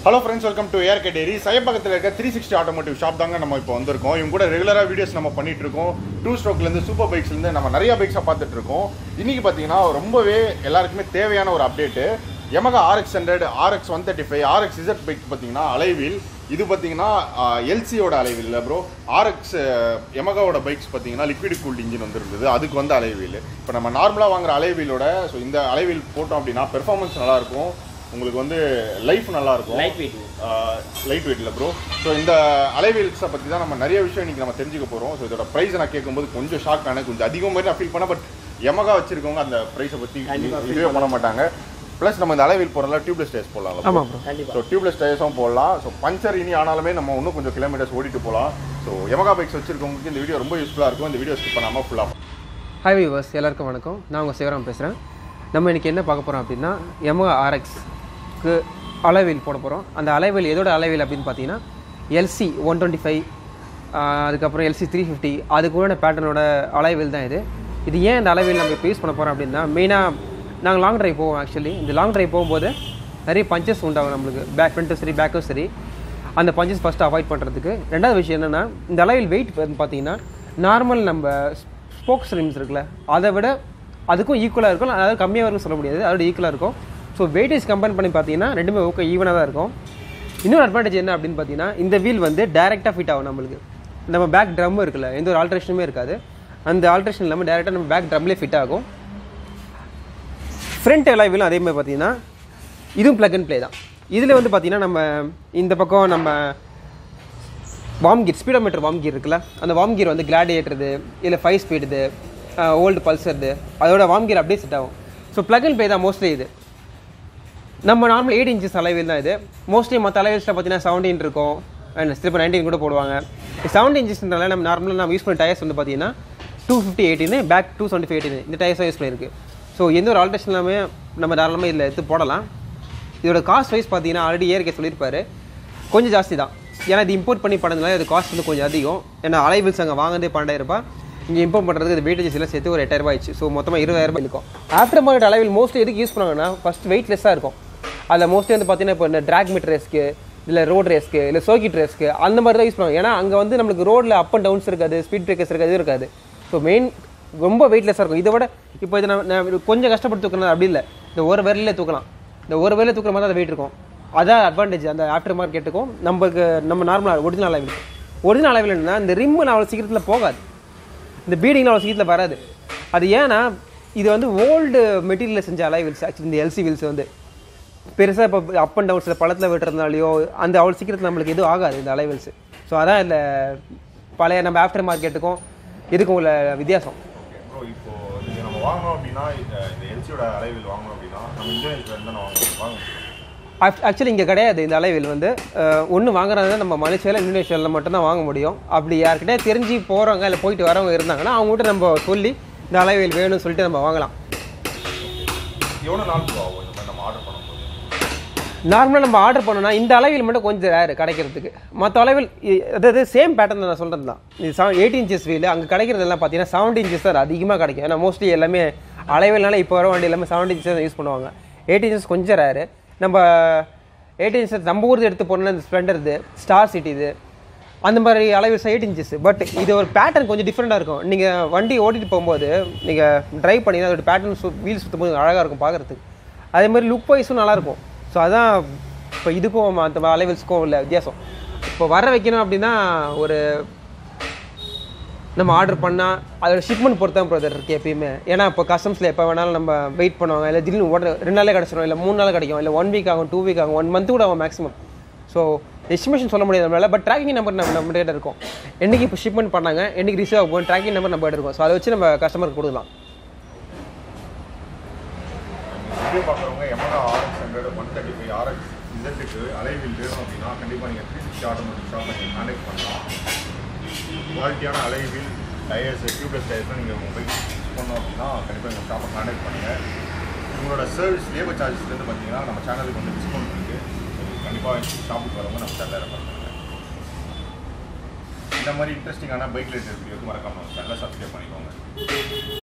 hello friends welcome to ARK dairy சயப்பக்கத்தில் இருக்க three sixty automotive shop தாங்க நம்ம இப்போ வந்திருக்கோம் இவங்க கூட ரெகுலராக வீடியோஸ் நம்ம பண்ணிட்டு இருக்கோம் டூ ஸ்ட்ரோக்லேருந்து சூப்பர் பைக்ஸ்லேருந்து நம்ம நிறைய பைக்ஸை பார்த்துட்டு இருக்கோம் இன்னைக்கு பார்த்தீங்கன்னா ரொம்பவே எல்லாருக்குமே தேவையான ஒரு update Yamaha RX hundred RX one thirty five RX Z bike பார்த்தீங்கன்னா அலைவில் இது பார்த்தீங்கன்னா எல்சியோட அலைவில் இல்லை ப்ரோ ஆர்எக்ஸ் எமகாவோட பைக்ஸ் பார்த்தீங்கன்னா லிக்விட் கூல்ட் இன்ஜின் வந்துருந்தது அதுக்கு வந்து அலைவீல் இப்போ நம்ம நார்மலாக வாங்குற அலைவீலோட ஸோ இந்த அலைவீல் போட்டோம் அப்படின்னா பெர்ஃபார்மன்ஸ் நல்லாயிருக்கும் உங்களுக்கு வந்து லைஃப் நல்லாயிருக்கும் லைட் வெயிட் லைட் வெயிட்ல ப்ரோ ஸோ இந்த அலைவீல்ஸை பற்றி தான் நம்ம நிறைய விஷயம் இன்னைக்கு நம்ம தெரிஞ்சுக்க போகிறோம் ஸோ இதோட ப்ரைஸ் நான் கேட்கும்போது கொஞ்சம் ஷாக் ஆனேன் கொஞ்சம் அதிகம் மாதிரி நான் ஃபீல் பண்ணேன் பட் எமகா வச்சிருக்கவங்க அந்த ப்ரைஸை பற்றி கண்டிப்பா feel இதுவே பண்ண மாட்டாங்க ப்ளஸ் நம்ம இந்த அலைவீல் போகிறதுல டியூப்லெஸ் டயர்ஸ் போடலாம் ஆமாம் ப்ரோ கண்டிப்பா ஸோ டியூப்லெஸ் டயர்ஸும் போடலாம் ஸோ பஞ்சர் இனி ஆனாலுமே நம்ம இன்னும் கொஞ்சம் கிலோமீட்டர்ஸ் ஓடிட்டு போகலாம் ஸோ எமகா பைக்ஸ் வச்சிருக்கவங்களுக்கு இந்த வீடியோ ரொம்ப யூஸ்ஃபுல்லாக இருக்கும் இந்த வீடியோ ஸ்கிப் பண்ணாமல் ஃபுல்லாக ஹாய் வியூவர்ஸ் எல்லாருக்கும் வணக்கம் நான் உங்கள் சிவராம் பேசுகிறேன் நம்ம இன்றைக்கி என்ன பார்க்க போகிறோம் அப்படின்னா Yamaha ஆர்எக்ஸ்க்கு அலைவீல் போட போகிறோம் அந்த அலைவீல் எதோட அலைவீல் அப்படின்னு பார்த்தீங்கன்னா எல்சி ஒன் டுவெண்ட்டி ஃபைவ் அதுக்கப்புறம் எல்சி த்ரீ ஃபிஃப்டி அதுக்குள்ள பேட்டர்னோட அலைவீல் தான் இது இது ஏன் இந்த அலைவீல் நம்ம இப்போ யூஸ் பண்ண போகிறோம் அப்படின்னா மெயினாக நாங்கள் லாங் டிரைவ் போவோம் ஆக்சுவலி இந்த லாங் டிரைவ் போகும்போது நிறைய பஞ்சஸ் உண்டாகும் நம்மளுக்கு பேக் ஃப்ரண்ட்டும் சரி பேக்கும் சரி அந்த பஞ்சஸ் ஃபஸ்ட்டு அவாய்ட் பண்ணுறதுக்கு ரெண்டாவது விஷயம் என்னென்னா இந்த அலைவில் வெயிட் பார்த்தீங்கன்னா நார்மல் நம்ம ஸ்போக்ஸ் ரிம்ஸ் இருக்குல்ல அதை விட அதுக்கும் ஈக்குவலாக இருக்கும் அதாவது கம்மியாக இருக்கும்னு சொல்ல முடியாது அதோட ஈக்குவலாக இருக்கும் ஸோ வெயிட்டேஜ் கம்பேர் பண்ணி பார்த்தீங்கன்னா ரெண்டுமே ஓகே ஈவனாக தான் இருக்கும் இன்னொரு அட்வான்டேஜ் என்ன அப்படின்னு பார்த்தீங்கன்னா இந்த வீல் வந்து டேரெக்டாக ஃபிட் ஆகும் நம்மளுக்கு நம்ம பேக் ட்ரம் இருக்குல்ல எந்த ஒரு ஆல்ட்ரேஷனுமே இருக்காது அந்த ஆல்ட்ரேஷன் இல்லாமல் டேரெக்டாக நம்ம பேக் ட்ரம்லேயே ஃபிட் ஆகும் ஃப்ரண்ட் எல்லா வீலும் அதே மாதிரி பார்த்தீங்கன்னா இதுவும் ப்ளக் அண்ட் ப்ளே தான் இதில் வந்து பார்த்தீங்கன்னா நம்ம இந்த பக்கம் நம்ம worm gear speedometer worm gear இருக்குல்ல அந்த வார்ம் கீர் வந்து கிளாடியேட்டருது இல்லை ஃபைவ் ஸ்பீடுது ஓல்டு பல்சருது அதோட வார்ம் கீர் அப்படியே செட் ஆகும் ஸோ ப்ளக் அண்ட் ப்ளே தான் மோஸ்ட்லி இது நம்ம நார்மல் எயிட் இன்ச்சஸ் அலைவில் தான் இது மோஸ்ட்லி மற்ற அலைவல்ஸில் பார்த்தீங்கன்னா செவன்டீன் இருக்கும் அண்ட் ஸ்லிப் நைன்டீன் கூட போடுவாங்க செவன்டீன் இன்ச்சஸ்னால நம்ம நார்மலாக நம்ம யூஸ் பண்ண டயர்ஸ் வந்து பார்த்தீங்கன்னா டூ ஃபிஃப்டி எயிட்டின்னு back two seventy five eighteen இந்த டயர்ஸாக யூஸ் பண்ணியிருக்கு ஸோ எந்த ஒரு ஆல்ட்ரேஷன் இல்லாமல் நம்ம தாராளமாக இதில் எடுத்து போடலாம் இதோட காஸ்ட் வைஸ் பார்த்தீங்கன்னா ஆல்ரெடி ஏற்கே சொல்லியிருப்பாரு கொஞ்சம் ஜாஸ்தி தான் ஏன்னா இது இம்போர்ட் பண்ணி பண்ணதுனால இது காஸ்ட் வந்து கொஞ்சம் அதிகம் ஏன்னா அலைவில்ஸ் அங்கே வாங்குறதே பன்னெண்டாயிரம் ரூபாய் இங்கே இம்போர்ட் பண்ணுறதுக்கு இது வெயிட்டேஜஸ் எல்லாம் சேர்த்து ஒரு எட்டாயிரம் ரூபாய் ஆயிடுச்சு ஸோ மொத்தமாக இருபதாயிரம் ரூபாய் இருக்கும் ஆஃப்டர் மார்க்கெட் அலைவில் மோஸ்ட்லி எதுக்கு யூஸ் பண்ணுவாங்கன்னா ஃபஸ்ட் வெயிட்லெஸ்ஸாக இருக்கும் அதில் மோஸ்ட்லி வந்து பார்த்தீங்கன்னா இப்போ இந்த ட்ராக் மீட் ரேஸ்க்கு இல்லை ரோட் ரேஸ்க்கு இல்லை சர்க்கிட் ரேஸ்க்கு அந்த மாதிரி தான் யூஸ் பண்ணுவாங்க ஏன்னா அங்கே வந்து நம்மளுக்கு ரோட்டில் அப் அண்ட் டவுன்ஸ் இருக்காது ஸ்பீட் பிரேக்கர்ஸ் இருக்காது இது இருக்காது ஸோ மெயின் ரொம்ப வெயிட்லெஸ்ஸாக இருக்கும் இதை விட இப்போ இதை நான் நான் கொஞ்சம் கஷ்டப்பட்டு தூக்கணும் அப்படி இல்லை இந்த ஒரு விரலில் தூக்கலாம் இந்த ஒரு வேலை தூக்குற மாதிரி தான் வெயிட் இருக்கும் அதான் அட்வான்டேஜ் அந்த ஆஃப்டர் மார்க்கெட்டுக்கும் நமக்கு நம்ம நார்மலாக ஒரிஜினல் அளவில் ஒரிஜினல் அளவில் என்னன்னா இந்த ரிம்மு அவ்வளோ சீக்கிரத்தில் போகாது இந்த பீடிங்கில் அவ்வளோ சீக்கிரத்தில் வராது அது ஏன்னா இது வந்து ஓல்டு மெட்டீரியலில் செஞ்ச அலை வீல்ஸ் ஆக்சுவலி இந்த எல்சி வீல்ஸ் வந்து பெருசாக இப்போ அப் அண்ட் டவுன்ஸில் பள்ளத்தில் விட்டுறதுனாலையோ அந்த அவ்வளோ சீக்கிரத்தில் நம்மளுக்கு எதுவும் ஆகாது இந்த அலை வீல்ஸ் ஸோ அதான் இந்த பழைய நம்ம ஆஃப்டர் மார்க்கெட்டுக்கும் இதுக்கும் உள்ள வித்தியாசம் ப்ரோ இப்போ இது நம்ம வாங்கணும் அப்படின்னா இந்த இந்த எல்சியோட அலைவில் வாங்கணும் அப்படின்னா நம்ம இந்தியன் தானே வாங்கணும் வாங்க ஆக்சுவலி இங்கே கிடையாது இந்த அலைவில் வந்து ஒன்று வாங்குறதா நம்ம மலேசியாவில் இந்தோனேஷியாவில் மட்டும்தான் வாங்க முடியும் அப்படி யார்கிட்டயே தெரிஞ்சு போகிறவங்க இல்லை போயிட்டு வரவங்க இருந்தாங்கன்னா அவங்ககிட்ட நம்ம சொல்லி இந்த அலைவில் வேணும்னு சொல்லிட்டு நம்ம வாங்கலாம் எவ்வளோ நாள் ப்ரோ ஆகும் இந்த மாதிரி நம்ம ஆர்டர் பண்ணும்போது நார்மலாக நம்ம ஆர்டர் பண்ணோம்னா இந்த அளவில் மட்டும் கொஞ்சம் ரேர் கிடைக்கிறதுக்கு மற்ற அளவில் இ- அதாவது சேம் பேட்டர்ன் நான் சொல்கிறது தான் இது செவன் எயிட் இன்ச்சஸ் வீல் அங்கே கிடைக்கிறதெல்லாம் பார்த்தீங்கன்னா செவன்டி இன்ச்சஸ் தான் அதிகமாக கிடைக்கும் ஏன்னா மோஸ்ட்லி எல்லாமே அளவில்னால இப்போ வர வண்டி எல்லாமே செவன்டி இன்ச்சஸ் தான் யூஸ் பண்ணுவாங்க எயிட் இன்ச்சஸ் கொஞ்சம் ரேரு நம்ம எயிட் இன்ச்சஸ் நம்ம ஊர் எடுத்து போனோம்னா இந்த ஸ்ப்ளெண்டர் இது ஸ்டார் சிட்டி இது அந்த மாதிரி அளவு எயிட் இன்ச்சஸ் பட் இது ஒரு பேட்டர்ன் கொஞ்சம் டிஃப்ரெண்ட்டாக இருக்கும் நீங்கள் வண்டி ஓட்டிட்டு போகும்போது நீங்கள் டிரைவ் பண்ணி அதோட பேட்டர்ன் சு வீல் சுற்றும் போது அழகாக இருக்கும் பார்க்குறதுக்கு அதே மாதிரி லுக் வைஸும் நல்லாயிருக்கும் ஸோ அதான் இப்போ இதுக்கும் அந்த அலைவல்ஸுக்கும் உள்ள வித்தியாசம் இப்போ வர வைக்கணும் அப்படின்னா ஒரு நம்ம ஆர்டர் பண்ணால் அதோட ஷிப்மெண்ட் பொறுத்து தான் ப்ரதர் இருக்குது எப்பயுமே ஏன்னா இப்போ கஸ்டம்ஸில் எப்போ வேணாலும் நம்ம வெயிட் பண்ணுவாங்க இல்லை திடீர்னு உடனே ரெண்டு நாளே கிடச்சிரும் இல்லை மூணு நாள் கிடைக்கும் இல்லை ஒன் வீக் ஆகும் டூ வீக் ஆகும் ஒன் மந்த் கூட ஆகும் மேக்ஸிமம் ஸோ எஸ்டிமேஷன் சொல்ல முடியாது நம்மளால பட் ட்ராக்கிங் நம்பர் நம்ம நம்ம கிட்ட இருக்கும் என்னைக்கு இப்போ ஷிப்மெண்ட் பண்ணாங்க என்னைக்கு ரிசீவ் ஆகும் ட்ராக்கிங் நம்பர் நம்ம கிட்ட இருக்கும் ஸோ அதை வச்சு நம்ம கஸ்டமருக்கு கொடுக்கலாம் வீடியோ பார்க்குறவங்க Yamaha RX hundred one thirty five RX இசட்டுக்கு அலைவில் வேணும் அப்படின்னா கண்டிப்பாக நீங்கள் த்ரீ சிக்ஸ்டி ஆட்டோமேட்டிக் ஷாப் நீங்கள் கான்டாக்ட் பண்ணலாம் குவாலிட்டியான அலைவில் டயர்ஸ் டியூப்லெஸ் டயர்ஸ்லாம் நீங்கள் உங்கள் பைக் பண்ணோம் அப்படின்னா கண்டிப்பாக எங்கள் ஷாப்பை கான்டாக்ட் பண்ணுங்கள் உங்களோட சர்வீஸ் லேபர் சார்ஜஸ்லேருந்து பார்த்தீங்கன்னா நம்ம சேனலுக்கு வந்து டிஸ்கவுண்ட் இருக்குது கண்டிப்பாக ஷாப்புக்கு வரவங்க நம்ம சேனலை ரெஃபர் பண்ணுங்கள் இந்த மாதிரி இன்ட்ரெஸ்டிங்கான பைக் ரிலேட்டட் வீடியோக்கு மறக்காம நம்ம சேனலை சப்ஸ்கிரைப் பண்ணிக்கோங்க